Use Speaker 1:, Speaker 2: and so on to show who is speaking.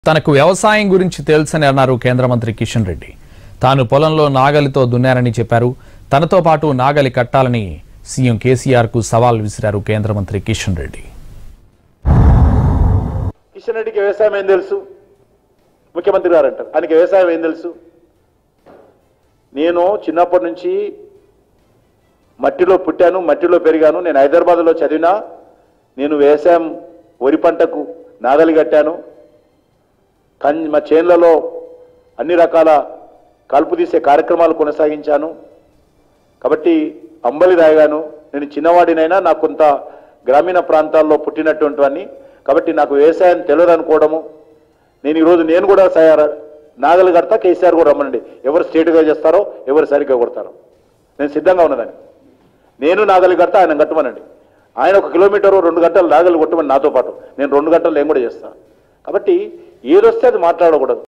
Speaker 1: తనకు వ్యవసాయం గురించి తెలుసని అన్నారు కేంద్ర మంత్రి కిషన్ రెడ్డి తాను పొలంలో నాగలితో దున్నారని చెప్పారు తనతో పాటు నాగలి కట్టాలని సీఎం కేసీఆర్ కు సవాల్ విసిరారు కేంద్ర మంత్రి కిషన్ రెడ్డి
Speaker 2: కిషన్ రెడ్డికి వ్యవసాయం ఏం తెలుసు ముఖ్యమంత్రి గారు అంటారు ఆయనకి వ్యవసాయం ఏం తెలుసు నేను చిన్నప్పటి నుంచి మట్టిలో పుట్టాను మట్టిలో పెరిగాను నేను హైదరాబాద్లో చదివినా నేను వ్యవసాయం వరి పంటకు నాగలి కట్టాను కన్ మా చేన్లలో అన్ని రకాల కలుపు తీసే కార్యక్రమాలు కొనసాగించాను కాబట్టి అంబలి తాగాను నేను చిన్నవాడినైనా నాకు కొంత గ్రామీణ ప్రాంతాల్లో పుట్టినటువంటి వాడిని కాబట్టి నాకు వ్యవసాయం తెలియదు అనుకోవడము నేను ఈరోజు నేను కూడా స- నాగలి కడతా కేసీఆర్ కూడా రమ్మనండి ఎవరు స్టేట్గా చేస్తారో ఎవరు సరిగ్గా కొడతారో నేను సిద్ధంగా ఉన్నదని నేను నాగలి కడతా ఆయన కట్టమనండి ఆయన ఒక కిలోమీటర్ రెండు గంటలు నాగలి కొట్టమని నాతో పాటు నేను రెండు గంటలు నేను కూడా చేస్తాను కాబట్టి ఏదొస్తే అది మాట్లాడకూడదు